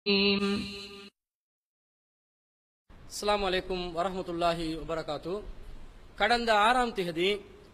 அஸ்ஸலாமு அலைக்கும் வரஹ்மத்துல்லாஹி வபரகாத்து கடந்த ஆறாம் திகதி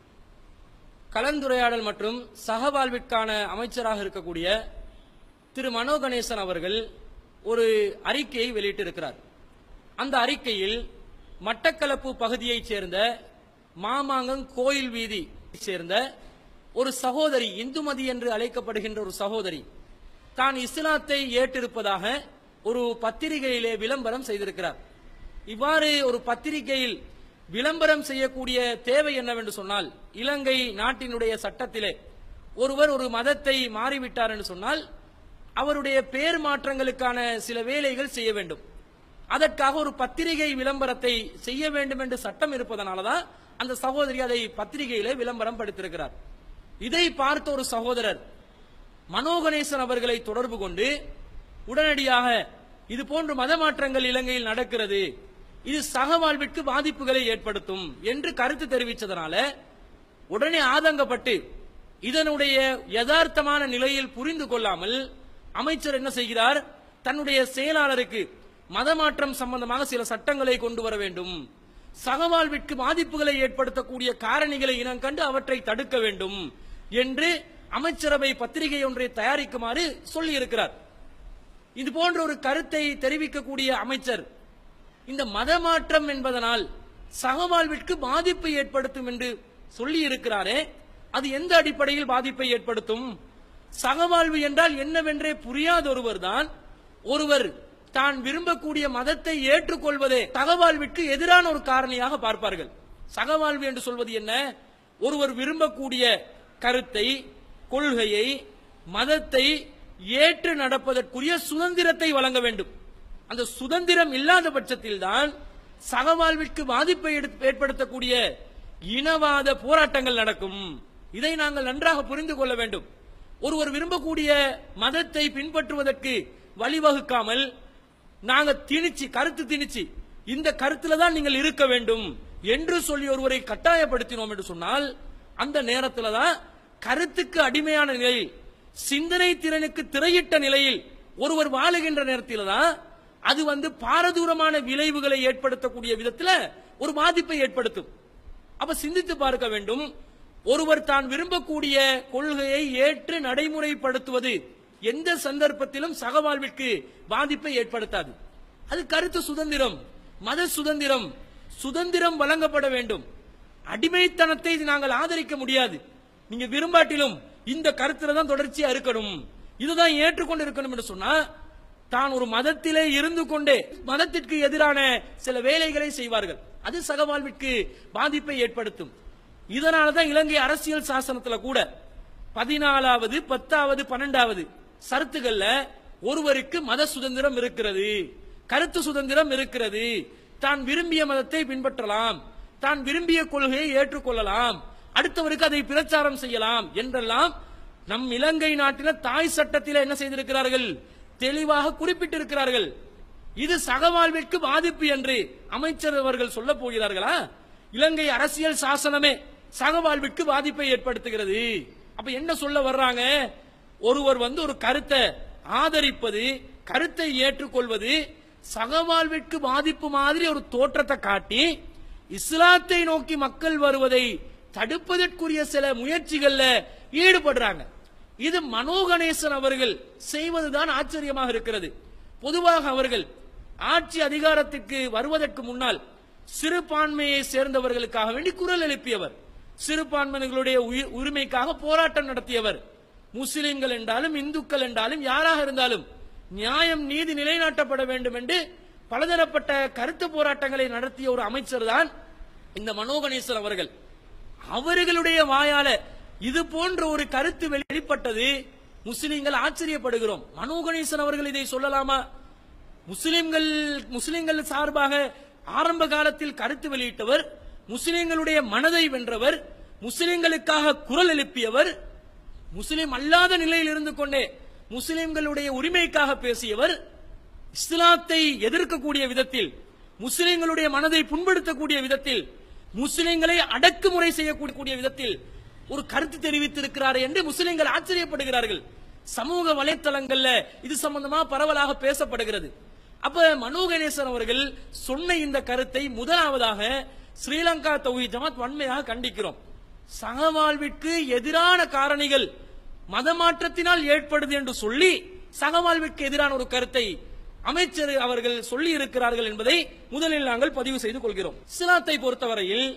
கலந்துரையாடல் மற்றும் சகவாழ்விற்கான அமைச்சராக இருக்கக்கூடிய திரு மனோ கணேசன் அவர்கள் ஒரு அறிக்கையை வெளியிட்டிருக்கிறார் அந்த அறிக்கையில் மட்டக்களப்பு பகுதியைச் சேர்ந்த மாமாங்கங் கோயில் வீதி சேர்ந்த ஒரு சகோதரி இந்துமதி என்று அழைக்கப்படுகின்ற ஒரு சகோதரி தான் இஸ்லாத்தை ஏற்றிருப்பதாக ஒரு பத்திரிகையிலே விளம்பரம் செய்திருக்கிறார் இவ்வாறு ஒரு பத்திரிகையில் விளம்பரம் செய்யக்கூடிய தேவை என்னவென்று சொன்னால் இலங்கை நாட்டினுடைய சட்டத்திலே ஒருவர் ஒரு மதத்தை மாறிவிட்டார் என்று சொன்னால் அவருடைய பேர் மாற்றங்களுக்கான சில வேலைகள் செய்ய வேண்டும் அதற்காக ஒரு பத்திரிகை விளம்பரத்தை செய்ய வேண்டும் என்று சட்டம் இருப்பதனாலதான் அந்த சகோதரி அதை பத்திரிகையிலே விளம்பரம் படுத்திருக்கிறார் இதை பார்த்த ஒரு சகோதரர் மனோகணேசன் அவர்களை தொடர்பு கொண்டு உடனடியாக இது போன்ற மத மாற்றங்கள் இலங்கையில் நடக்கிறது இது சகவாழ்விற்கு பாதிப்புகளை ஏற்படுத்தும் என்று கருத்து தெரிவித்ததனால உடனே ஆதங்கப்பட்டு இதனுடைய யதார்த்தமான நிலையில் புரிந்து கொள்ளாமல் அமைச்சர் என்ன செய்கிறார் தன்னுடைய செயலாளருக்கு மதமாற்றம் சம்பந்தமாக சில சட்டங்களை கொண்டு வர வேண்டும் சகவாழ்விற்கு பாதிப்புகளை ஏற்படுத்தக்கூடிய காரணிகளை இனம் கண்டு அவற்றை தடுக்க வேண்டும் என்று அமைச்சரவை பத்திரிகை ஒன்றை தயாரிக்குமாறு சொல்லியிருக்கிறார் இது போன்ற ஒரு கருத்தை தெரிவிக்கக்கூடிய அமைச்சர் இந்த மதமாற்றம் என்பதனால் சகவாழ்விற்கு பாதிப்பை ஏற்படுத்தும் என்று சொல்லி இருக்கிறாரே அது எந்த அடிப்படையில் பாதிப்பை ஏற்படுத்தும் சகவாழ்வு என்றால் என்னவென்றே புரியாத ஒருவர் தான் ஒருவர் தான் விரும்பக்கூடிய மதத்தை ஏற்றுக்கொள்வதே சகவாழ்விற்கு எதிரான ஒரு காரணியாக பார்ப்பார்கள் சகவாழ்வு என்று சொல்வது என்ன ஒருவர் விரும்பக்கூடிய கருத்தை கொள்கையை மதத்தை ஏற்று நடப்பதற்குரிய சுதந்திரத்தை வழங்க வேண்டும் அந்த சுதந்திரம் இல்லாத பட்சத்தில் தான் சகவாழ்விற்கு பாதிப்பை எடுத்- ஏற்படுத்தக்கூடிய இனவாத போராட்டங்கள் நடக்கும் இதை நாங்கள் நன்றாக புரிந்து கொள்ள வேண்டும் ஒருவர் விரும்பக்கூடிய மதத்தை பின்பற்றுவதற்கு வழிவகுக்காமல் நாங்க திணிச்சு கருத்து திணிச்சு இந்த கருத்துல தான் நீங்கள் இருக்க வேண்டும் என்று சொல்லி ஒருவரை கட்டாயப்படுத்தினோம் என்று சொன்னால் அந்த நேரத்துல தான் கருத்துக்கு அடிமையான நிலையில் சிந்தனை திறனுக்கு திரையிட்ட நிலையில் ஒருவர் வாழுகின்ற நேரத்தில் தான் அது வந்து பாரதூரமான விளைவுகளை ஏற்படுத்தக்கூடிய விதத்துல ஒரு பாதிப்பை ஏற்படுத்தும் அப்ப சிந்தித்து பார்க்க வேண்டும் ஒருவர் தான் விரும்பக்கூடிய கொள்கையை ஏற்று நடைமுறைப்படுத்துவது எந்த சந்தர்ப்பத்திலும் சகவாழ்விற்கு பாதிப்பை ஏற்படுத்தாது அது கருத்து சுதந்திரம் மத சுதந்திரம் சுதந்திரம் வழங்கப்பட வேண்டும் அடிமைத்தனத்தை நாங்கள் ஆதரிக்க முடியாது நீங்க விரும்பாட்டிலும் இந்த கருத்துல தான் தொடர்ச்சியா இருக்கணும் இதுதான் ஏற்றுக்கொண்டு இருக்கணும் என்று சொன்னா தான் ஒரு மதத்திலே இருந்து கொண்டே மதத்திற்கு எதிரான சில வேலைகளை செய்வார்கள் அது சகவாழ்விற்கு பாதிப்பை ஏற்படுத்தும் இதனால தான் இலங்கை அரசியல் சாசனத்துல கூட பதினாலாவது பத்தாவது பன்னெண்டாவது சரத்துகள்ல ஒருவருக்கு மத சுதந்திரம் இருக்கிறது கருத்து சுதந்திரம் இருக்கிறது தான் விரும்பிய மதத்தை பின்பற்றலாம் தான் விரும்பிய கொள்கையை ஏற்றுக்கொள்ளலாம் அடுத்தவருக்கு அதை பிரச்சாரம் செய்யலாம் என்றெல்லாம் நம் இலங்கை நாட்டில தாய் சட்டத்தில் என்ன செய்திருக்கிறார்கள் தெளிவாக குறிப்பிட்டிருக்கிறார்கள் இது சகவாழ்விற்கு பாதிப்பு என்று அமைச்சர் அவர்கள் சொல்ல போகிறார்களா இலங்கை அரசியல் சாசனமே சகவாழ்விற்கு பாதிப்பை ஏற்படுத்துகிறது அப்ப என்ன சொல்ல வர்றாங்க ஒருவர் வந்து ஒரு கருத்தை ஆதரிப்பது கருத்தை ஏற்றுக்கொள்வது சகவாழ்விற்கு பாதிப்பு மாதிரி ஒரு தோற்றத்தை காட்டி இஸ்லாத்தை நோக்கி மக்கள் வருவதை தடுப்பதற்குரிய சில முயற்சிகள்ல ஈடுபடுறாங்க இது மனோகணேசன் அவர்கள் செய்வதுதான் ஆச்சரியமாக இருக்கிறது பொதுவாக அவர்கள் ஆட்சி அதிகாரத்திற்கு வருவதற்கு முன்னால் சிறுபான்மையை சேர்ந்தவர்களுக்காக வேண்டி குரல் எழுப்பியவர் சிறுபான்மையினர்களுடைய உயி- உரிமைக்காக போராட்டம் நடத்தியவர் முஸ்லிம்கள் என்றாலும் இந்துக்கள் என்றாலும் யாராக இருந்தாலும் நியாயம் நீதி நிலைநாட்டப்பட வேண்டும் என்று பலதரப்பட்ட கருத்து போராட்டங்களை நடத்திய ஒரு அமைச்சர் தான் இந்த மனோகணேசன் அவர்கள் அவர்களுடைய வாயால இது போன்ற ஒரு கருத்து வெளிப்பட்டது முஸ்லிம்கள் ஆச்சரியப்படுகிறோம் மனோகணேசன் அவர்கள் இதை சொல்லலாமா முஸ்லிம்கள் முஸ்லிம்கள் சார்பாக ஆரம்ப காலத்தில் கருத்து வெளியிட்டவர் முஸ்லிம்களுடைய மனதை வென்றவர் முஸ்லிம்களுக்காக குரல் எழுப்பியவர் முஸ்லிம் அல்லாத நிலையில் இருந்து கொண்டே முஸ்லிம்களுடைய உரிமைக்காக பேசியவர் இஸ்லாத்தை எதிர்க்கக்கூடிய விதத்தில் முஸ்லிம்களுடைய மனதை புண்படுத்தக்கூடிய விதத்தில் முஸ்லிம்களை அடக்குமுறை செய்யக்கூடிய விதத்தில் ஒரு கருத்து தெரிவித்திருக்கிறார் என்று முஸ்லிம்கள் ஆச்சரியப்படுகிறார்கள் சமூக வலைத்தளங்கள்ல இது சம்பந்தமா பரவலாக பேசப்படுகிறது அப்ப மனோ கணேசன் அவர்கள் சொன்ன இந்த கருத்தை முதலாவதாக ஸ்ரீலங்கா தொகுதி ஜமாத் வன்மையாக கண்டிக்கிறோம் சகவாழ்விற்கு எதிரான காரணிகள் மதமாற்றத்தினால் ஏற்படுது என்று சொல்லி சகவாழ்விற்கு எதிரான ஒரு கருத்தை அமைச்சர் அவர்கள் சொல்லி இருக்கிறார்கள் என்பதை முதலில் நாங்கள் பதிவு செய்து கொள்கிறோம் இஸ்லாத்தை பொறுத்தவரையில்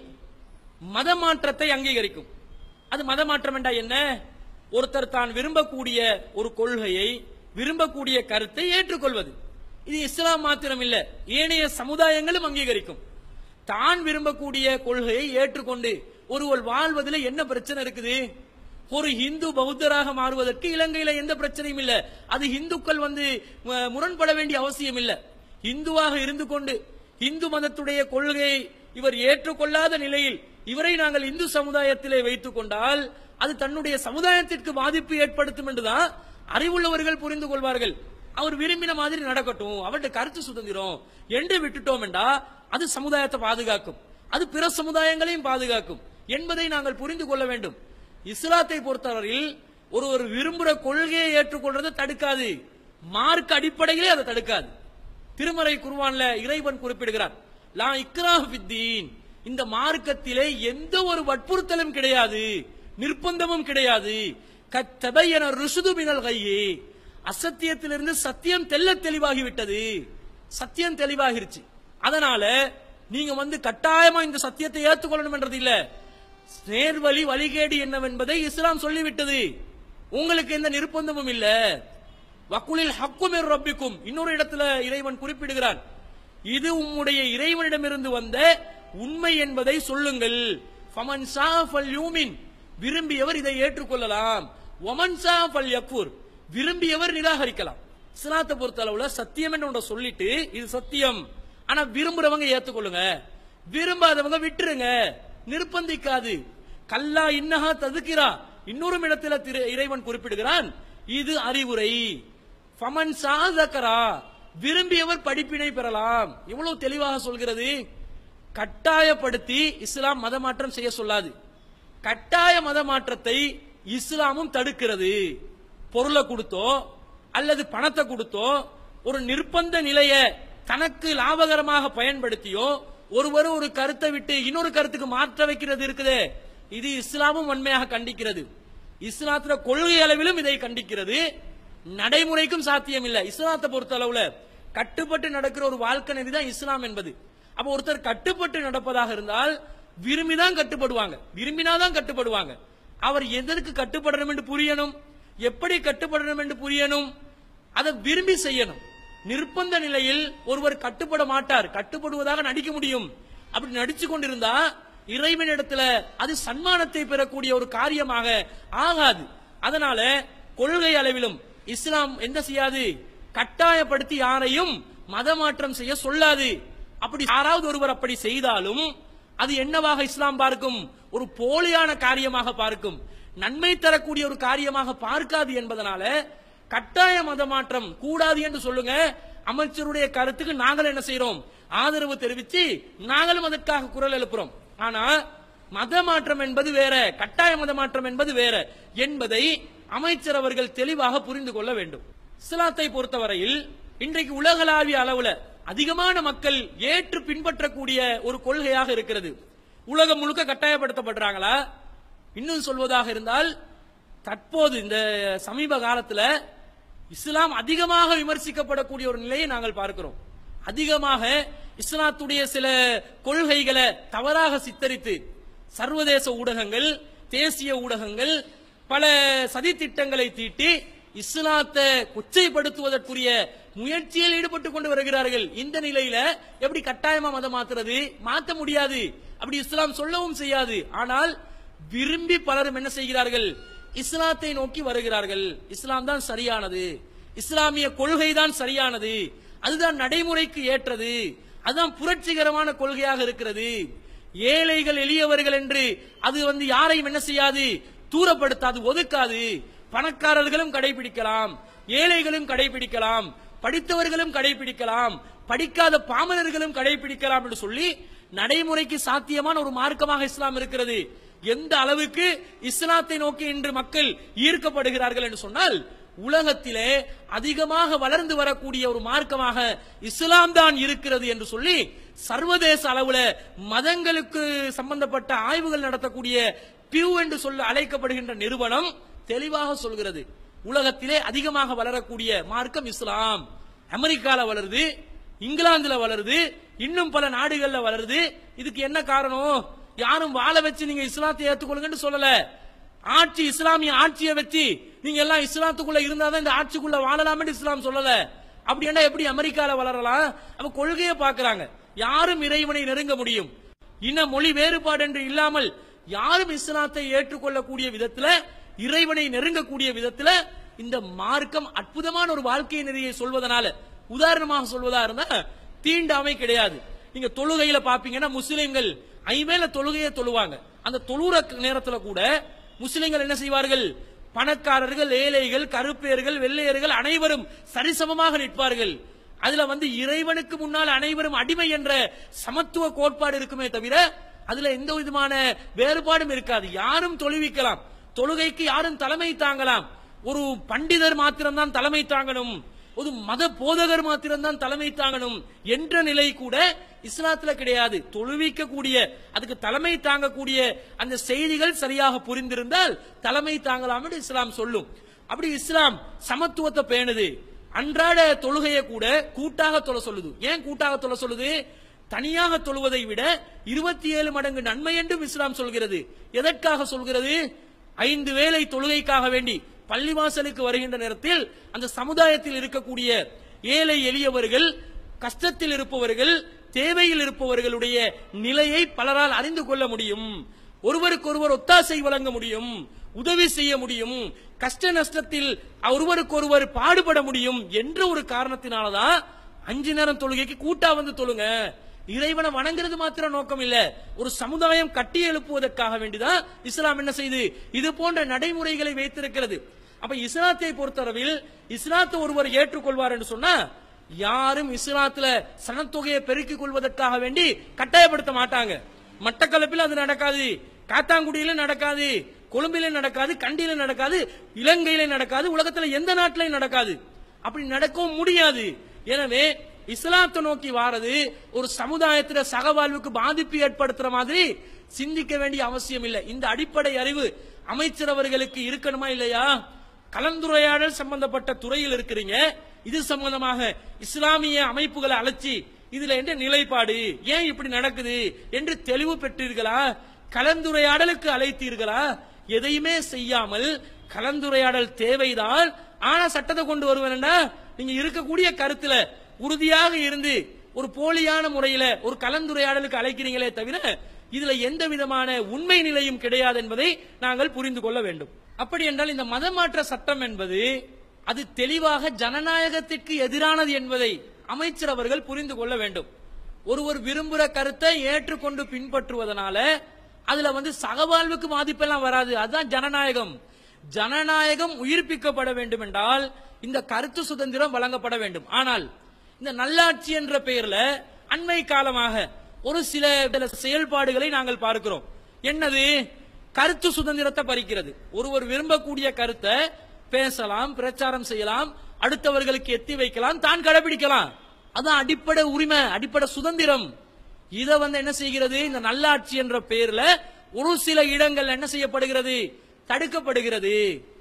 மதமாற்றத்தை அங்கீகரிக்கும் அது மதமாற்றம் என்றா என்ன ஒருத்தர் தான் விரும்பக்கூடிய ஒரு கொள்கையை விரும்பக்கூடிய கருத்தை ஏற்றுக்கொள்வது இது இஸ்லாம் மாத்திரம் இல்ல ஏனைய சமுதாயங்களும் அங்கீகரிக்கும் தான் விரும்பக்கூடிய கொள்கையை ஏற்றுக்கொண்டு ஒருவர் வாழ்வதில் என்ன பிரச்சனை இருக்குது ஒரு இந்து பௌத்தராக மாறுவதற்கு இலங்கையில எந்த பிரச்சனையும் இல்ல அது இந்துக்கள் வந்து அஹ், முரண்பட வேண்டிய அவசியம் இல்ல இந்துவாக இருந்து கொண்டு இந்து மதத்துடைய கொள்கையை இவர் ஏற்றுக்கொள்ளாத நிலையில் இவரை நாங்கள் இந்து சமுதாயத்திலே வைத்துக் கொண்டால் அது தன்னுடைய சமுதாயத்திற்கு பாதிப்பு ஏற்படுத்தும் என்றுதான் அறிவுள்ளவர்கள் புரிந்து கொள்வார்கள் அவர் விரும்பின மாதிரி நடக்கட்டும் அவருடைய கருத்து சுதந்திரம் என்று விட்டுட்டோம் என்றா அது சமுதாயத்தை பாதுகாக்கும் அது பிற சமுதாயங்களையும் பாதுகாக்கும் என்பதை நாங்கள் புரிந்து கொள்ள வேண்டும் இஸ்லாத்தை பொறுத்தவரையில் ஒருவர் விரும்புகிற கொள்கையை ஏற்றுக்கொள்றதை தடுக்காது மார்க் அடிப்படையிலே அதை தடுக்காது திருமறை குர்ஆன்ல இறைவன் குறிப்பிடுகிறார் லா இக்ரா ஃபித்தீன் இந்த மார்க்கத்திலே எந்த ஒரு வற்புறுத்தலும் கிடையாது நிர்பந்தமும் கிடையாது கத்தபையன ருசுது மினல் கையே அசத்தியத்திலிருந்து சத்தியம் தெல்ல தெளிவாகி விட்டது சத்தியம் தெளிவாகிருச்சு அதனால நீங்க வந்து கட்டாயமா இந்த சத்தியத்தை ஏற்றுக்கொள்ளணும் என்றது இல்ல நேர்வழி வழிகேடு என்னவென்பதை இஸ்லாம் சொல்லிவிட்டது உங்களுக்கு எந்த நிர்பந்தமும் இல்ல வக்குலில் ஹக்குமிர் ரப்பிக்கும் இன்னொரு இடத்துல இறைவன் குறிப்பிடுகிறான் இது உம்முடைய இறைவனிடமிருந்து வந்த உண்மை என்பதை சொல்லுங்கள் ஃபமன் ஷா ஃபல் யூமின் விரும்பியவர் இதை ஏற்றுக்கொள்ளலாம் ஒமன் ஷா ஃபல் யக்ஃபுர் விரும்பியவர் நிராகரிக்கலாம் இஸ்லாத்தை பொறுத்த அளவுல சத்தியம் என்று ஒன்றை சொல்லிட்டு இது சத்தியம் ஆனா விரும்புறவங்க ஏத்துக்கொள்ளுங்க விரும்பாதவங்க விட்டுருங்க நிர்பந்திக்காது கல்லா இன்னஹா ததுக்கிறா இன்னொரு இடத்துல திரு- இறைவன் குறிப்பிடுகிறான் இது அறிவுரை ஃபமன் சாதகரா விரும்பியவர் படிப்பினை பெறலாம் இவ்வளவு தெளிவாக சொல்கிறது கட்டாயப்படுத்தி இஸ்லாம் மதமாற்றம் செய்ய சொல்லாது கட்டாய மதமாற்றத்தை இஸ்லாமும் தடுக்கிறது பொருளை கொடுத்தோ அல்லது பணத்தை கொடுத்தோ ஒரு நிர்பந்த நிலைய தனக்கு லாபகரமாக பயன்படுத்தியோ ஒருவர் ஒரு கருத்தை விட்டு இன்னொரு கருத்துக்கு மாற்ற வைக்கிறது இருக்குதே இது இஸ்லாமும் வன்மையாக கண்டிக்கிறது இஸ்லாத்துல கொள்கை அளவிலும் இதை கண்டிக்கிறது நடைமுறைக்கும் சாத்தியம் இல்ல இஸ்லாத்தை பொறுத்த அளவுல கட்டுப்பட்டு நடக்கிற ஒரு வாழ்க்கை நெறி தான் இஸ்லாம் என்பது அப்ப ஒருத்தர் கட்டுப்பட்டு நடப்பதாக இருந்தால் விரும்பிதான் கட்டுப்படுவாங்க விரும்பினாதான் கட்டுப்படுவாங்க அவர் எதற்கு கட்டுப்படணும் என்று புரியணும் எப்படி கட்டுப்படணும் என்று புரியணும் அதை விரும்பி செய்யணும் நிர்பந்த நிலையில் ஒருவர் கட்டுப்பட மாட்டார் கட்டுப்படுவதாக நடிக்க முடியும் அப்படி நடிச்சு கொண்டிருந்தா இறைவனிடத்துல அது சன்மானத்தை பெறக்கூடிய ஒரு காரியமாக ஆகாது அதனால கொள்கை அளவிலும் இஸ்லாம் என்ன செய்யாது கட்டாயப்படுத்தி யாரையும் மதமாற்றம் செய்ய சொல்லாது அப்படி யாராவது ஒருவர் அப்படி செய்தாலும் அது என்னவாக இஸ்லாம் பார்க்கும் ஒரு போலியான காரியமாக பார்க்கும் நன்மை தரக்கூடிய ஒரு காரியமாக பார்க்காது என்பதனால கட்டாய மதமாற்றம் கூடாது என்று சொல்லுங்க அமைச்சருடைய கருத்துக்கு நாங்கள் என்ன செய்யறோம் ஆதரவு தெரிவித்து நாங்களும் அதற்காக குரல் எழுப்புறோம் ஆனா மத மாற்றம் என்பது வேற கட்டாய மத மாற்றம் என்பது வேற என்பதை அமைச்சர் அவர்கள் தெளிவாக புரிந்து கொள்ள வேண்டும் இஸ்லாத்தை பொறுத்தவரையில் இன்றைக்கு உலகளாவிய அளவுல அதிகமான மக்கள் ஏற்று பின்பற்றக்கூடிய ஒரு கொள்கையாக இருக்கிறது உலகம் முழுக்க கட்டாயப்படுத்தப்படுறாங்களா இன்னும் சொல்வதாக இருந்தால் தற்போது இந்த சமீப காலத்துல இஸ்லாம் அதிகமாக விமர்சிக்கப்படக்கூடிய ஒரு நிலையை நாங்கள் பார்க்கிறோம் அதிகமாக இஸ்லாத்துடைய சில கொள்கைகளை தவறாக சித்தரித்து சர்வதேச ஊடகங்கள் தேசிய ஊடகங்கள் பல சதி திட்டங்களை தீட்டி இஸ்லாத்தை கொச்சைப்படுத்துவதற்குரிய முயற்சியில் ஈடுபட்டு கொண்டு வருகிறார்கள் இந்த நிலையில எப்படி கட்டாயமா மதம் மாத்துறது மாத்த முடியாது அப்படி இஸ்லாம் சொல்லவும் செய்யாது ஆனால் விரும்பி பலரும் என்ன செய்கிறார்கள் இஸ்லாத்தை நோக்கி வருகிறார்கள் இஸ்லாம் தான் சரியானது இஸ்லாமிய கொள்கை தான் சரியானது அதுதான் நடைமுறைக்கு ஏற்றது அதுதான் புரட்சிகரமான கொள்கையாக இருக்கிறது ஏழைகள் எளியவர்கள் என்று அது வந்து யாரையும் என்ன செய்யாது தூரப்படுத்தாது ஒதுக்காது பணக்காரர்களும் கடைபிடிக்கலாம் ஏழைகளும் கடைபிடிக்கலாம் படித்தவர்களும் கடைபிடிக்கலாம் படிக்காத பாமரர்களும் கடைபிடிக்கலாம் என்று சொல்லி நடைமுறைக்கு சாத்தியமான ஒரு மார்க்கமாக இஸ்லாம் இருக்கிறது எந்த அளவுக்கு இஸ்லாத்தை நோக்கி இன்று மக்கள் ஈர்க்கப்படுகிறார்கள் என்று சொன்னால் உலகத்திலே அதிகமாக வளர்ந்து வரக்கூடிய ஒரு மார்க்கமாக இஸ்லாம் தான் இருக்கிறது என்று சொல்லி சர்வதேச அளவுல மதங்களுக்கு சம்பந்தப்பட்ட ஆய்வுகள் நடத்தக்கூடிய பியூ என்று சொல்ல அழைக்கப்படுகின்ற நிறுவனம் தெளிவாக சொல்கிறது உலகத்திலே அதிகமாக வளரக்கூடிய மார்க்கம் இஸ்லாம் அமெரிக்கால வளருது இங்கிலாந்துல வளருது இன்னும் பல நாடுகள்ல வளருது இதுக்கு என்ன காரணம் யாரும் வாழ வச்சு நீங்க இஸ்லாத்தை ஏத்துக்கொள்ளுங்கன்னு சொல்லல ஆட்சி இஸ்லாமிய ஆட்சியை வச்சு நீங்க எல்லாம் இஸ்லாத்துக்குள்ள இருந்தாதான் இந்த ஆட்சிக்குள்ள வாழலாம்னு இஸ்லாம் சொல்லல அப்படி என்ன எப்படி அமெரிக்கால வளரலாம் அப்ப கொள்கையை பாக்குறாங்க யாரும் இறைவனை நெருங்க முடியும் இன மொழி வேறுபாடு என்று இல்லாமல் யாரும் இஸ்லாத்தை ஏற்றுக்கொள்ளக்கூடிய விதத்துல இறைவனை நெருங்கக்கூடிய விதத்துல இந்த மார்க்கம் அற்புதமான ஒரு வாழ்க்கை நெறியை சொல்வதனால உதாரணமாக சொல்வதா இருந்தா தீண்டாமை கிடையாது நீங்க தொழுகையில பாப்பீங்கன்னா முஸ்லிம்கள் ஐமேல தொழுகையை தொழுவாங்க அந்த தொழுற நேரத்துல கூட முஸ்லிம்கள் என்ன செய்வார்கள் பணக்காரர்கள் ஏழைகள் கருப்பேர்கள் வெள்ளையர்கள் அனைவரும் சரிசமமாக நிற்பார்கள் அதுல வந்து இறைவனுக்கு முன்னால் அனைவரும் அடிமை என்ற சமத்துவ கோட்பாடு இருக்குமே தவிர அதுல எந்த விதமான வேறுபாடும் இருக்காது யாரும் தொழுவிக்கலாம் தொழுகைக்கு யாரும் தலைமை தாங்கலாம் ஒரு பண்டிதர் மாத்திரம்தான் தலைமை தாங்கணும் ஒரு மத போதகர் மாத்திரம்தான் தலைமை தாங்கணும் என்ற நிலை கூட இஸ்லாத்துல கிடையாது தொழுவிக்க கூடிய அதுக்கு தலைமை தாங்கக்கூடிய அந்த செய்திகள் சரியாக புரிந்திருந்தால் தலைமை தாங்கலாம் என்று இஸ்லாம் சொல்லும் அப்படி இஸ்லாம் சமத்துவத்தை பேணுது அன்றாட தொழுகையை கூட கூட்டாக தொழ சொல்லுது ஏன் கூட்டாக தொழ சொல்லுது தனியாக தொழுவதை விட இருபத்தி ஏழு மடங்கு நன்மை என்றும் இஸ்லாம் சொல்கிறது எதற்காக சொல்கிறது ஐந்து வேளை தொழுகைக்காக வேண்டி பள்ளிவாசலுக்கு வருகின்ற நேரத்தில் அந்த சமுதாயத்தில் இருக்கக்கூடிய ஏழை எளியவர்கள் கஷ்டத்தில் இருப்பவர்கள் தேவையில் இருப்பவர்களுடைய நிலையை பலரால் அறிந்து கொள்ள முடியும் ஒருவருக்கொருவர் ஒத்தாசை வழங்க முடியும் உதவி செய்ய முடியும் கஷ்ட நஷ்டத்தில் ஒருவருக்கொருவர் பாடுபட முடியும் என்ற ஒரு காரணத்தினாலதான் அஞ்சு நேரம் தொழுகைக்கு கூட்டா வந்து தொழுங்க இறைவனை வணங்குறது மாத்திரம் நோக்கம் இல்ல ஒரு சமுதாயம் கட்டி எழுப்புவதற்காக வேண்டிதான் இஸ்லாம் என்ன செய்து இது போன்ற நடைமுறைகளை வைத்திருக்கிறது அப்ப இஸ்லாத்தை பொறுத்தளவில் இஸ்லாத்தை ஒருவர் ஏற்றுக்கொள்வார் என்று சொன்னா யாரும் இஸ்லாத்துல சனத்தொகையை பெருக்கிக் கொள்வதற்காக வேண்டி கட்டாயப்படுத்த மாட்டாங்க மட்டக்களப்பில் அது நடக்காது காத்தாங்குடியில நடக்காது கொழும்பில நடக்காது கண்டியில நடக்காது இலங்கையில நடக்காது உலகத்துல எந்த நாட்டிலையும் நடக்காது அப்படி நடக்கவும் முடியாது எனவே இஸ்லாத்தை நோக்கி வாரது ஒரு சமுதாயத்துல சகவாழ்வுக்கு பாதிப்பு ஏற்படுத்துற மாதிரி சிந்திக்க வேண்டிய அவசியம் இல்லை இந்த அடிப்படை அறிவு அமைச்சர் அவர்களுக்கு இருக்கணுமா இல்லையா கலந்துரையாடல் சம்பந்தப்பட்ட துறையில் இருக்கிறீங்க இது சம்பந்தமாக இஸ்லாமிய அமைப்புகளை அழைச்சி இதுல என்ன நிலைப்பாடு ஏன் இப்படி நடக்குது என்று தெளிவு பெற்றீர்களா கலந்துரையாடலுக்கு அழைத்தீர்களா எதையுமே செய்யாமல் கலந்துரையாடல் தேவைதான் ஆனா சட்டத்தை கொண்டு வருவேன்டா நீங்க இருக்கக்கூடிய கருத்துல உறுதியாக இருந்து ஒரு போலியான முறையில ஒரு கலந்துரையாடலுக்கு அழைக்கிறீங்களே தவிர இதுல எந்த விதமான உண்மை நிலையும் கிடையாது என்பதை நாங்கள் புரிந்து கொள்ள வேண்டும் அப்படி என்றால் இந்த மதமாற்ற சட்டம் என்பது அது தெளிவாக ஜனநாயகத்திற்கு எதிரானது என்பதை அமைச்சர் அவர்கள் புரிந்து கொள்ள வேண்டும் ஒருவர் விரும்புகிற கருத்தை ஏற்றுக்கொண்டு பின்பற்றுவதனால அதுல வந்து சகவாழ்வுக்கு பாதிப்பெல்லாம் வராது அதுதான் ஜனநாயகம் ஜனநாயகம் உயிர்ப்பிக்கப்பட வேண்டும் என்றால் இந்த கருத்து சுதந்திரம் வழங்கப்பட வேண்டும் ஆனால் இந்த நல்லாட்சி என்ற பெயர்ல அண்மை காலமாக ஒரு சில செயல்பாடுகளை நாங்கள் பார்க்கிறோம் என்னது கருத்து சுதந்திரத்தை பறிக்கிறது ஒருவர் விரும்பக்கூடிய கருத்தை பேசலாம் பிரச்சாரம் செய்யலாம் அடுத்தவர்களுக்கு எத்தி வைக்கலாம் தான் கடைபிடிக்கலாம் அதான் அடிப்படை உரிமை அடிப்படை சுதந்திரம் இத வந்து என்ன செய்கிறது இந்த நல்லாட்சி என்ற பெயர்ல ஒரு சில இடங்கள் என்ன செய்யப்படுகிறது தடுக்கப்படுகிறது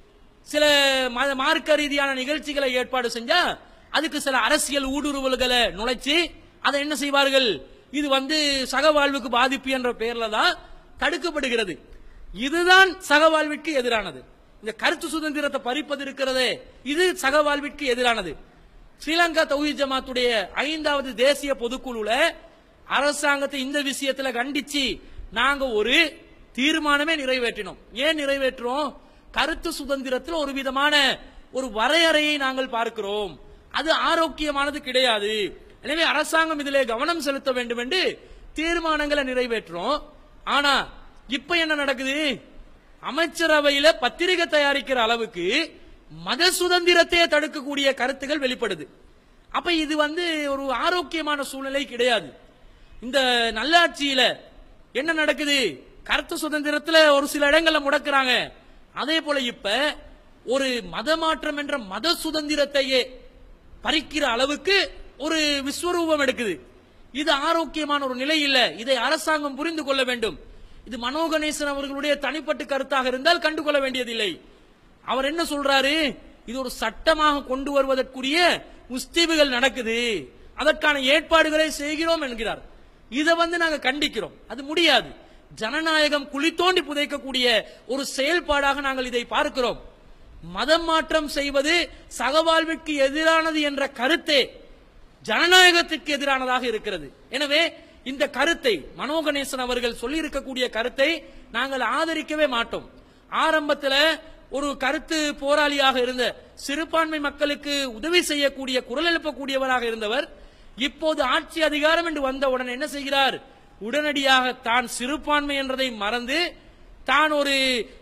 சில ம- மார்க்க ரீதியான நிகழ்ச்சிகளை ஏற்பாடு செஞ்சா அதுக்கு சில அரசியல் ஊடுருவல்களை நுழைச்சு அதை என்ன செய்வார்கள் இது வந்து சகவாழ்வுக்கு பாதிப்பு என்ற பெயர்ல தான் தடுக்கப்படுகிறது இதுதான் சகவாழ்விற்கு எதிரானது இந்த கருத்து சுதந்திரத்தை பறிப்பது இருக்கிறதே இது சகவாழ்விற்கு எதிரானது ஸ்ரீலங்கா தௌஹீத் ஜமாத்துடைய ஐந்தாவது தேசிய பொதுக்குழுல அரசாங்கத்தை இந்த விஷயத்துல கண்டிச்சு நாங்க ஒரு தீர்மானமே நிறைவேற்றினோம் ஏன் நிறைவேற்றுறோம் கருத்து சுதந்திரத்தில் ஒரு விதமான ஒரு வரையறையை நாங்கள் பார்க்கிறோம் அது ஆரோக்கியமானது கிடையாது எனவே அரசாங்கம் இதிலே கவனம் செலுத்த வேண்டும் என்று தீர்மானங்களை நிறைவேற்றுறோம் ஆனா இப்ப என்ன நடக்குது அமைச்சரவையில பத்திரிகை தயாரிக்கிற அளவுக்கு மத சுதந்திரத்தையே தடுக்கக்கூடிய கருத்துகள் வெளிப்படுது அப்ப இது வந்து ஒரு ஆரோக்கியமான சூழ்நிலை கிடையாது இந்த நல்லாட்சியில என்ன நடக்குது கருத்து சுதந்திரத்துல ஒரு சில இடங்கள்ல முடக்குறாங்க அதே போல இப்ப ஒரு மத மாற்றம் என்ற மத சுதந்திரத்தையே பறிக்கிற அளவுக்கு ஒரு விஸ்வரூபம் எடுக்குது இது ஆரோக்கியமான ஒரு நிலை இல்ல இதை அரசாங்கம் புரிந்து கொள்ள வேண்டும் இது மனோ கணேசன் அவர்களுடைய தனிப்பட்ட கருத்தாக இருந்தால் கண்டுகொள்ள வேண்டியதில்லை அவர் என்ன சொல்றாரு இது ஒரு சட்டமாக கொண்டு வருவதற்குரிய முஸ்தீபுகள் நடக்குது அதற்கான ஏற்பாடுகளை செய்கிறோம் என்கிறார் இதை வந்து நாங்க கண்டிக்கிறோம் அது முடியாது ஜனநாயகம் குழி தோண்டி புதைக்கக்கூடிய ஒரு செயல்பாடாக நாங்கள் இதை பார்க்கிறோம் மதம் மாற்றம் செய்வது சகவாழ்விற்கு எதிரானது என்ற கருத்தே ஜனநாயகத்திற்கு எதிரானதாக இருக்கிறது எனவே இந்த கருத்தை மனோ கணேசன் அவர்கள் சொல்லி இருக்கக்கூடிய கருத்தை நாங்கள் ஆதரிக்கவே மாட்டோம் ஆரம்பத்துல ஒரு கருத்து போராளியாக இருந்த சிறுபான்மை மக்களுக்கு உதவி செய்யக்கூடிய குரல் எழுப்பக்கூடியவராக இருந்தவர் இப்போது ஆட்சி அதிகாரம் என்று வந்தவுடன் என்ன செய்கிறார் உடனடியாக தான் சிறுபான்மை என்றதை மறந்து தான் ஒரு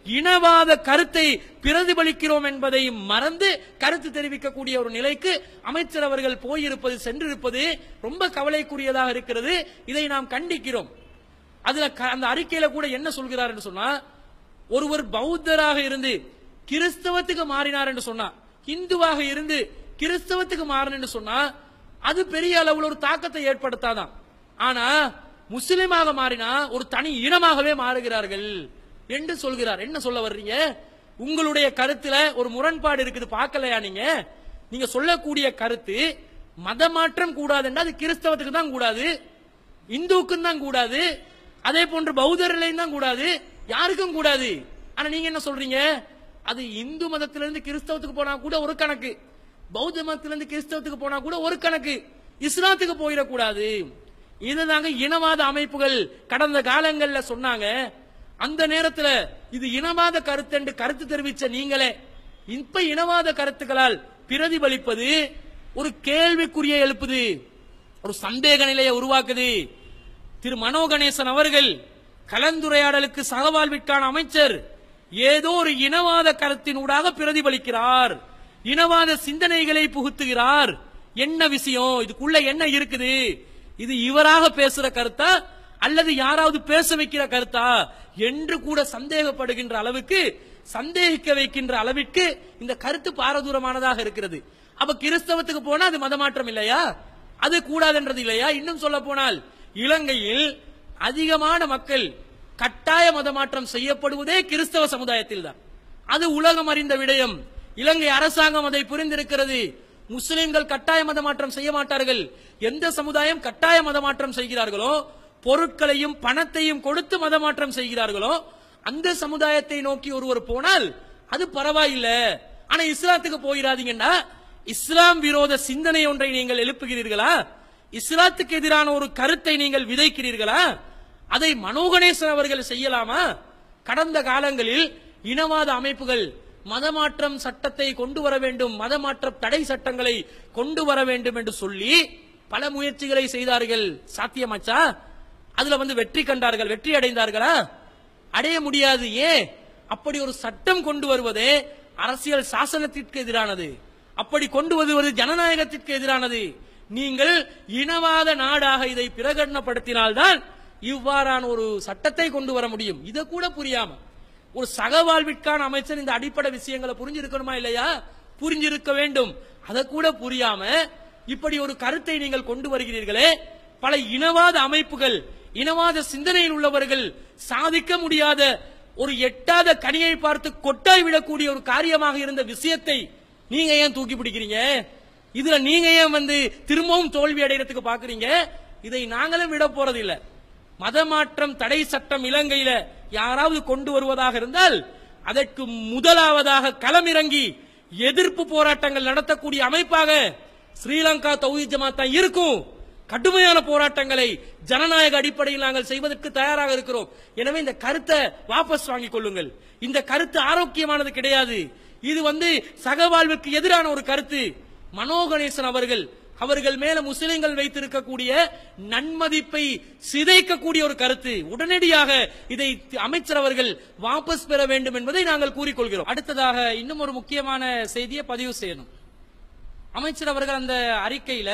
இனவாத கருத்தை பிரதிபலிக்கிறோம் என்பதை மறந்து கருத்து தெரிவிக்கக்கூடிய ஒரு நிலைக்கு அமைச்சர் அவர்கள் போயிருப்பது சென்றிருப்பது ரொம்ப கவலைக்குரியதாக இருக்கிறது இதை நாம் கண்டிக்கிறோம் அதுல க- அந்த அறிக்கையில கூட என்ன சொல்கிறார் என்று சொன்னா ஒருவர் பௌத்தராக இருந்து கிறிஸ்தவத்துக்கு மாறினார் என்று சொன்னா இந்துவாக இருந்து கிறிஸ்தவத்துக்கு மாறின என்று சொன்னா அது பெரிய அளவில் ஒரு தாக்கத்தை ஏற்படுத்தாதான் ஆனா முஸ்லிமாக மாறினா ஒரு தனி இனமாகவே மாறுகிறார்கள் என்று சொல்கிறார் என்ன சொல்ல வர்றீங்க உங்களுடைய கருத்துல ஒரு முரண்பாடு இருக்குது பார்க்கலையா நீங்க நீங்க சொல்லக்கூடிய கருத்து மத மாற்றம் கூடாதுன்னா அது கிறிஸ்தவத்துக்கு தான் கூடாது இந்துவுக்கும் தான் கூடாது அதே போன்று பௌத்தர்லையும் தான் கூடாது யாருக்கும் கூடாது ஆனா நீங்க என்ன சொல்றீங்க அது இந்து மதத்திலிருந்து கிறிஸ்தவத்துக்கு போனா கூட ஒரு கணக்கு பௌத்த மதத்திலிருந்து கிறிஸ்தவத்துக்கு போனா கூட ஒரு கணக்கு இஸ்லாத்துக்கு போயிடக்கூடாது இதுதாங்க இனவாத அமைப்புகள் கடந்த காலங்கள்ல சொன்னாங்க அந்த நேரத்துல இது இனவாத கருத்து என்று கருத்து தெரிவிச்ச நீங்களே இப்ப இனவாத கருத்துக்களால் பிரதிபலிப்பது ஒரு கேள்விக்குரிய எழுப்புது ஒரு சந்தேக நிலையை உருவாக்குது திரு மனோ கணேசன் அவர்கள் கலந்துரையாடலுக்கு சகவாழ்விற்கான அமைச்சர் ஏதோ ஒரு இனவாத கருத்தினூடாக பிரதிபலிக்கிறார் இனவாத சிந்தனைகளை புகுத்துகிறார் என்ன விஷயம் இதுக்குள்ள என்ன இருக்குது இது இவராக பேசுற கருத்தா அல்லது யாராவது பேச வைக்கிற கருத்தா என்று கூட சந்தேகப்படுகின்ற அளவுக்கு சந்தேகிக்க வைக்கின்ற அளவிற்கு இந்த கருத்து பாரதூரமானதாக இருக்கிறது அப்ப கிறிஸ்தவத்துக்கு போனா அது மதமாற்றம் இல்லையா அது கூடாதுன்றது இல்லையா இன்னும் சொல்ல போனால் இலங்கையில் அதிகமான மக்கள் கட்டாய மதமாற்றம் செய்யப்படுவதே கிறிஸ்தவ சமுதாயத்தில் தான் அது உலகம் அறிந்த விடயம் இலங்கை அரசாங்கம் அதை புரிந்திருக்கிறது முஸ்லிம்கள் கட்டாய மதமாற்றம் செய்ய மாட்டார்கள் எந்த சமுதாயம் கட்டாய மதமாற்றம் செய்கிறார்களோ பொருட்களையும் பணத்தையும் கொடுத்து மதமாற்றம் செய்கிறார்களோ அந்த சமுதாயத்தை நோக்கி ஒருவர் போனால் அது பரவாயில்லை ஆனா இஸ்லாத்துக்கு போயிடாதீங்கன்னா இஸ்லாம் விரோத சிந்தனை ஒன்றை நீங்கள் எழுப்புகிறீர்களா இஸ்லாத்துக்கு எதிரான ஒரு கருத்தை நீங்கள் விதைக்கிறீர்களா அதை மனோகணேசன் அவர்கள் செய்யலாமா கடந்த காலங்களில் இனவாத அமைப்புகள் மதமாற்றம் சட்டத்தை கொண்டு வர வேண்டும் மதமாற்ற தடை சட்டங்களை கொண்டு வர வேண்டும் என்று சொல்லி பல முயற்சிகளை செய்தார்கள் சாத்தியமாச்சா அதுல வந்து வெற்றி கண்டார்கள் வெற்றி அடைந்தார்களா அடைய முடியாது ஏன் அப்படி ஒரு சட்டம் கொண்டு வருவதே அரசியல் சாசனத்திற்கு எதிரானது அப்படி கொண்டு வருவது ஜனநாயகத்திற்கு எதிரானது நீங்கள் இனவாத நாடாக இதை பிரகடனப்படுத்தினால்தான் இவ்வாறான ஒரு சட்டத்தை கொண்டு வர முடியும் இதை கூட புரியாம ஒரு சகவாழ்விற்கான அமைச்சர் இந்த அடிப்படை விஷயங்களை புரிஞ்சிருக்கணுமா இல்லையா புரிஞ்சிருக்க வேண்டும் அதை கூட புரியாம இப்படி ஒரு கருத்தை நீங்கள் கொண்டு வருகிறீர்களே பல இனவாத அமைப்புகள் இனவாத சிந்தனையில் உள்ளவர்கள் சாதிக்க முடியாத ஒரு எட்டாத கனியை பார்த்து கொட்டாய் விடக்கூடிய ஒரு காரியமாக இருந்த விஷயத்தை நீங்க ஏன் தூக்கி பிடிக்கிறீங்க இதுல நீங்க ஏன் வந்து திரும்பவும் தோல்வி அடைகிறதுக்கு பாக்குறீங்க இதை நாங்களும் விட போறதில்ல மதமாற்றம் தடை சட்டம் இலங்கையில யாராவது கொண்டு வருவதாக இருந்தால் அதற்கு முதலாவதாக களமிறங்கி எதிர்ப்பு போராட்டங்கள் நடத்தக்கூடிய அமைப்பாக ஸ்ரீலங்கா தௌஹி ஜமாத் தான் இருக்கும் கடுமையான போராட்டங்களை ஜனநாயக அடிப்படையில் நாங்கள் செய்வதற்கு தயாராக இருக்கிறோம் எனவே இந்த கருத்தை வாபஸ் வாங்கிக் கொள்ளுங்கள் இந்த கருத்து ஆரோக்கியமானது கிடையாது இது வந்து சகவாழ்வுக்கு எதிரான ஒரு கருத்து மனோ கணேசன் அவர்கள் அவர்கள் மேல முஸ்லிம்கள் வைத்திருக்கக்கூடிய நன்மதிப்பை சிதைக்கக்கூடிய ஒரு கருத்து உடனடியாக இதை அமைச்சர் அவர்கள் வாபஸ் பெற வேண்டும் என்பதை நாங்கள் கூறிக்கொள்கிறோம் அடுத்ததாக இன்னும் ஒரு முக்கியமான செய்தியை பதிவு செய்யணும் அமைச்சர் அவர்கள் அந்த அறிக்கையில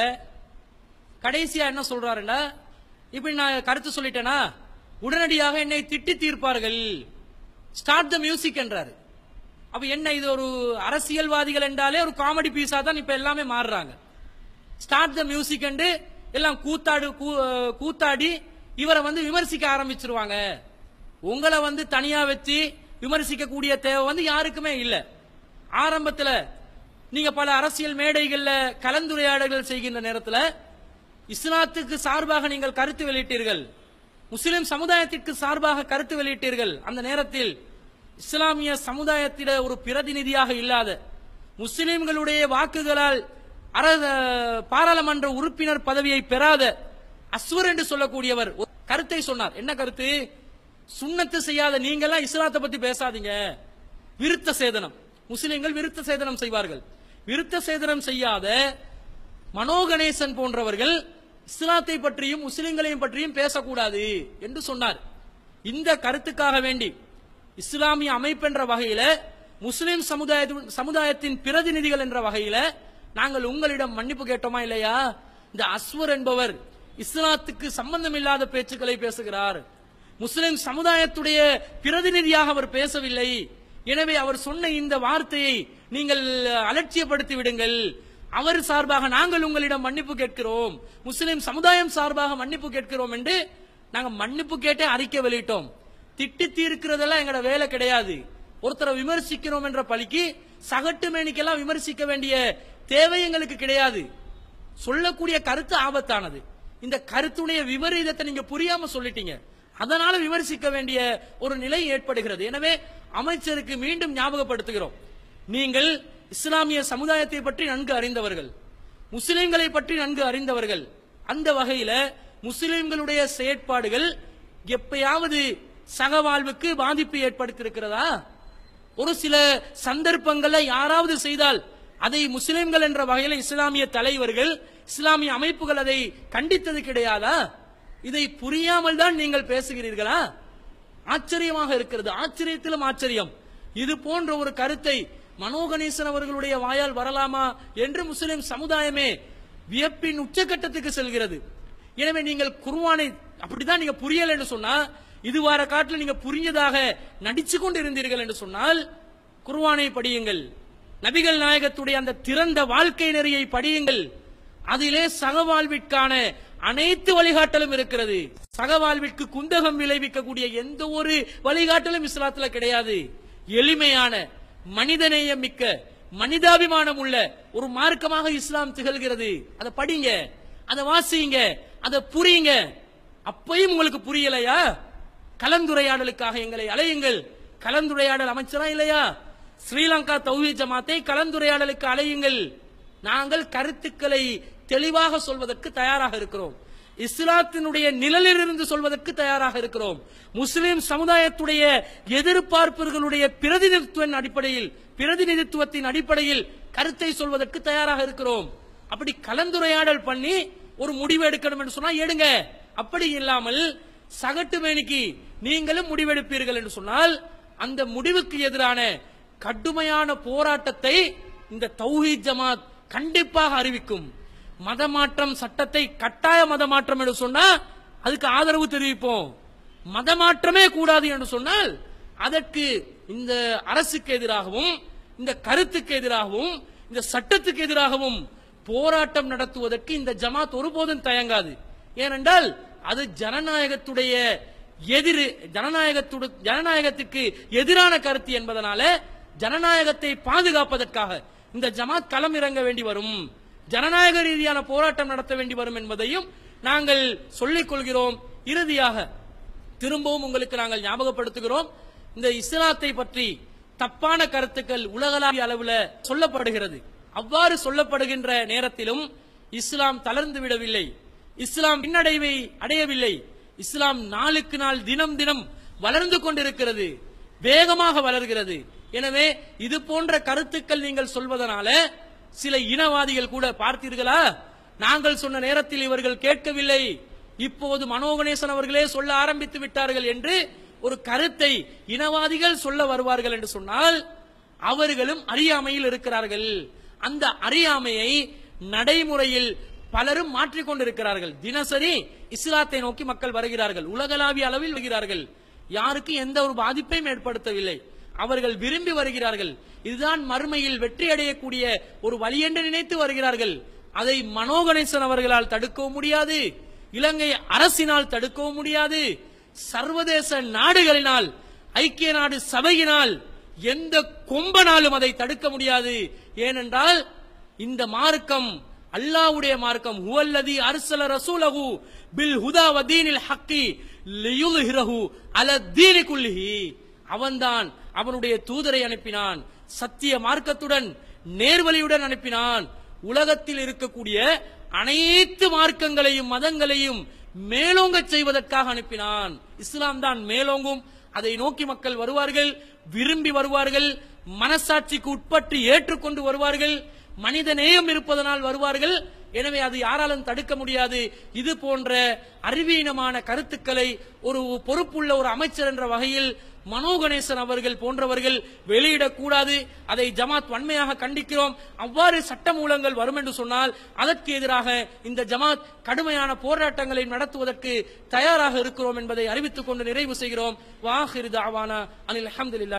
கடைசியா என்ன சொல்றாருன்னா இப்படி நான் கருத்து சொல்லிட்டேனா உடனடியாக என்னை திட்டி தீர்ப்பார்கள் ஸ்டார்ட் த மியூசிக் என்றாரு அப்ப என்ன இது ஒரு அரசியல்வாதிகள் என்றாலே ஒரு காமெடி பீஸா தான் இப்ப எல்லாமே மாறுறாங்க ஸ்டார்ட் த மியூசிக் என்று எல்லாம் கூத்தாடு கூ- கூத்தாடி இவரை வந்து விமர்சிக்க ஆரம்பிச்சிருவாங்க உங்களை வந்து தனியா வச்சு விமர்சிக்க கூடிய தேவை வந்து யாருக்குமே இல்ல ஆரம்பத்துல நீங்க பல அரசியல் மேடைகள்ல கலந்துரையாடல்கள் செய்கின்ற நேரத்துல இஸ்லாத்துக்கு சார்பாக நீங்கள் கருத்து வெளியிட்டீர்கள் முஸ்லிம் சமுதாயத்திற்கு சார்பாக கருத்து வெளியிட்டீர்கள் அந்த நேரத்தில் இஸ்லாமிய சமுதாயத்திட ஒரு பிரதிநிதியாக இல்லாத முஸ்லிம்களுடைய வாக்குகளால் அர- பாராளுமன்ற உறுப்பினர் பதவியை பெறாத அஸ்வர் என்று சொல்லக்கூடியவர் ஒரு கருத்தை சொன்னார் என்ன கருத்து சுண்ணத்து செய்யாத நீங்கெல்லாம் இஸ்லாத்தை பத்தி பேசாதீங்க விருத்த சேதனம் முஸ்லிம்கள் விருத்த சேதனம் செய்வார்கள் விருத்த சேதனம் செய்யாத மனோகணேசன் போன்றவர்கள் இஸ்லாத்தை பற்றியும் முஸ்லிம்களையும் பற்றியும் பேசக்கூடாது என்று சொன்னார் இந்த கருத்துக்காக வேண்டி இஸ்லாமிய அமைப்பென்ற வகையில முஸ்லிம் சமுதாய சமுதாயத்தின் பிரதிநிதிகள் என்ற வகையில நாங்கள் உங்களிடம் மன்னிப்பு கேட்டோமா இல்லையா இந்த அஸ்வர் என்பவர் இஸ்லாத்துக்கு சம்பந்தம் இல்லாத பேச்சுக்களை பேசுகிறார் முஸ்லிம் சமுதாயத்துடைய பிரதிநிதியாக அவர் பேசவில்லை எனவே அவர் சொன்ன இந்த வார்த்தையை நீங்கள் அலட்சியப்படுத்தி விடுங்கள் அவர் சார்பாக நாங்கள் உங்களிடம் மன்னிப்பு கேட்கிறோம் முஸ்லிம் சமுதாயம் சார்பாக மன்னிப்பு கேட்கிறோம் என்று நாங்க மன்னிப்பு கேட்டே அறிக்கை வெளியிட்டோம் திட்டி தீர்க்கிறதெல்லாம் எங்கட வேலை கிடையாது ஒருத்தரை விமர்சிக்கிறோம் என்ற பழிக்கு சகட்டு மேனிக்கெல்லாம் விமர்சிக்க வேண்டிய தேவை எங்களுக்கு கிடையாது சொல்லக்கூடிய கருத்து ஆபத்தானது இந்த கருத்துடைய விபரீதத்தை நீங்க புரியாம சொல்லிட்டீங்க அதனால விமர்சிக்க வேண்டிய ஒரு நிலை ஏற்படுகிறது எனவே அமைச்சருக்கு மீண்டும் ஞாபகப்படுத்துகிறோம் நீங்கள் இஸ்லாமிய சமுதாயத்தை பற்றி நன்கு அறிந்தவர்கள் முஸ்லிம்களை பற்றி நன்கு அறிந்தவர்கள் அந்த வகையில முஸ்லிம்களுடைய செயற்பாடுகள் எப்பயாவது சகவாழ்வுக்கு பாதிப்பு ஏற்படுத்தியிருக்கிறதா ஒரு சில சந்தர்ப்பங்கள்ல யாராவது செய்தால் அதை முஸ்லிம்கள் என்ற வகையில் இஸ்லாமிய தலைவர்கள் இஸ்லாமிய அமைப்புகள் அதை கண்டித்தது கிடையாதா இதை புரியாமல் தான் நீங்கள் பேசுகிறீர்களா ஆச்சரியமாக இருக்கிறது ஆச்சரியத்திலும் ஆச்சரியம் இது போன்ற ஒரு கருத்தை மனோகணேசன் அவர்களுடைய வாயால் வரலாமா என்று முஸ்லிம் சமுதாயமே வியப்பின் உச்சக்கட்டத்துக்கு செல்கிறது எனவே நீங்கள் குர்ஆனை அப்படிதான் நீங்க புரியல என்று சொன்னா இது வார காட்டில் நீங்க புரிஞ்சதாக நடிச்சு கொண்டு இருந்தீர்கள் என்று சொன்னால் குர்ஆனை படியுங்கள் நபிகள் நாயகத்துடைய அந்த திறந்த வாழ்க்கை நெறியை படியுங்கள் அதிலே சகவாழ்விற்கான அனைத்து வழிகாட்டலும் இருக்கிறது சகவாழ்விற்கு குந்தகம் விளைவிக்கக்கூடிய எந்த ஒரு வழிகாட்டலும் இஸ்லாத்துல கிடையாது எளிமையான மனிதநேயம் மிக்க மனிதாபிமானம் உள்ள ஒரு மார்க்கமாக இஸ்லாம் திகழ்கிறது அதை படிங்க அதை வாசிங்க அதை புரியுங்க அப்பையும் உங்களுக்கு புரியலையா கலந்துரையாடலுக்காக எங்களை அழையுங்கள் கலந்துரையாடல் அமைச்சரா இல்லையா ஸ்ரீலங்கா தௌஹீத் ஜமாத்தை கலந்துரையாடலுக்கு அழையுங்கள் நாங்கள் கருத்துக்களை தெளிவாக சொல்வதற்கு தயாராக இருக்கிறோம் இஸ்லாத்தினுடைய நிழலிலிருந்து சொல்வதற்கு தயாராக இருக்கிறோம் முஸ்லிம் சமுதாயத்துடைய எதிர்பார்ப்புகளுடைய பிரதிநிதித்துவத்தின் அடிப்படையில் பிரதிநிதித்துவத்தின் அடிப்படையில் கருத்தை சொல்வதற்கு தயாராக இருக்கிறோம் அப்படி கலந்துரையாடல் பண்ணி ஒரு முடிவு எடுக்கணும் என்று சொன்னா எடுங்க அப்படி இல்லாமல் சகட்டு மேனிக்கு நீங்களும் முடிவெடுப்பீர்கள் என்று சொன்னால் அந்த முடிவுக்கு எதிரான கடுமையான போராட்டத்தை இந்த தௌஹீத் ஜமாத் கண்டிப்பாக அறிவிக்கும் மதமாற்றம் சட்டத்தை கட்டாய மதமாற்றம் என்று சொன்னா அதுக்கு ஆதரவு தெரிவிப்போம் மதமாற்றமே கூடாது என்று சொன்னால் அதற்கு இந்த அரசுக்கு எதிராகவும் இந்த கருத்துக்கு எதிராகவும் இந்த சட்டத்துக்கு எதிராகவும் போராட்டம் நடத்துவதற்கு இந்த ஜமாத் ஒருபோதும் தயங்காது ஏனென்றால் அது ஜனநாயகத்துடைய எதிர் ஜனநாயகத்துடு ஜனநாயகத்துக்கு எதிரான கருத்து என்பதனால ஜனநாயகத்தை பாதுகாப்பதற்காக இந்த ஜமாத் களம் இறங்க வேண்டி வரும் ஜனநாயக ரீதியான போராட்டம் நடத்த வேண்டி வரும் என்பதையும் நாங்கள் சொல்லிக் கொள்கிறோம் இறுதியாக திரும்பவும் உங்களுக்கு நாங்கள் ஞாபகப்படுத்துகிறோம் இந்த இஸ்லாத்தை பற்றி தப்பான கருத்துக்கள் உலகளாவிய அளவுல சொல்லப்படுகிறது அவ்வாறு சொல்லப்படுகின்ற நேரத்திலும் இஸ்லாம் தளர்ந்து விடவில்லை இஸ்லாம் பின்னடைவை அடையவில்லை இஸ்லாம் நாளுக்கு நாள் தினம் தினம் வளர்ந்து கொண்டிருக்கிறது வேகமாக வளர்கிறது எனவே இது போன்ற கருத்துக்கள் நீங்கள் சொல்வதனால சில இனவாதிகள் கூட பார்த்தீர்களா நாங்கள் சொன்ன நேரத்தில் இவர்கள் கேட்கவில்லை இப்போது மனோகணேசன் அவர்களே சொல்ல ஆரம்பித்து விட்டார்கள் என்று ஒரு கருத்தை இனவாதிகள் சொல்ல வருவார்கள் என்று சொன்னால் அவர்களும் அறியாமையில் இருக்கிறார்கள் அந்த அறியாமையை நடைமுறையில் பலரும் மாற்றிக்கொண்டிருக்கிறார்கள் தினசரி இஸ்லாத்தை நோக்கி மக்கள் வருகிறார்கள் உலகளாவிய அளவில் வருகிறார்கள் யாருக்கும் எந்த ஒரு பாதிப்பையும் ஏற்படுத்தவில்லை அவர்கள் விரும்பி வருகிறார்கள் இதுதான் மறுமையில் வெற்றி அடையக்கூடிய ஒரு வழி என்று நினைத்து வருகிறார்கள் அதை மனோகணேசன் அவர்களால் தடுக்கவும் முடியாது இலங்கை அரசினால் தடுக்கவும் முடியாது சர்வதேச நாடுகளினால் ஐக்கிய நாடு சபையினால் எந்த கொம்பனாலும் அதை தடுக்க முடியாது ஏனென்றால் இந்த மார்க்கம் அல்லாஹ்வுடைய மார்க்கம் ஹுவல்லதி அர்சல ரசூலஹு பில் ஹுதா வ தீனில் ஹக்கி லியுல்ஹிரஹு அல தீனி குல்லிஹி அவன்தான் அவனுடைய தூதரை அனுப்பினான் சத்திய மார்க்கத்துடன் நேர்வழியுடன் அனுப்பினான் உலகத்தில் இருக்கக்கூடிய அனைத்து மார்க்கங்களையும் மதங்களையும் மேலோங்கச் செய்வதற்காக அனுப்பினான் இஸ்லாம் தான் மேலோங்கும் அதை நோக்கி மக்கள் வருவார்கள் விரும்பி வருவார்கள் மனசாட்சிக்கு உட்பட்டு ஏற்றுக்கொண்டு வருவார்கள் மனித நேயம் இருப்பதனால் வருவார்கள் எனவே அது யாராலும் தடுக்க முடியாது இது போன்ற அறிவீனமான கருத்துக்களை ஒரு பொறுப்புள்ள ஒரு அமைச்சர் என்ற வகையில் மனோகணேசன் அவர்கள் போன்றவர்கள் வெளியிடக்கூடாது அதை ஜமாத் வன்மையாக கண்டிக்கிறோம் அவ்வாறு சட்டமூலங்கள் வரும் என்று சொன்னால் அதற்கு எதிராக இந்த ஜமாத் கடுமையான போராட்டங்களை நடத்துவதற்கு தயாராக இருக்கிறோம் என்பதை அறிவித்துக் கொண்டு நிறைவு செய்கிறோம் வாஹிர் தாவானா அனில் அஹமதுல்லா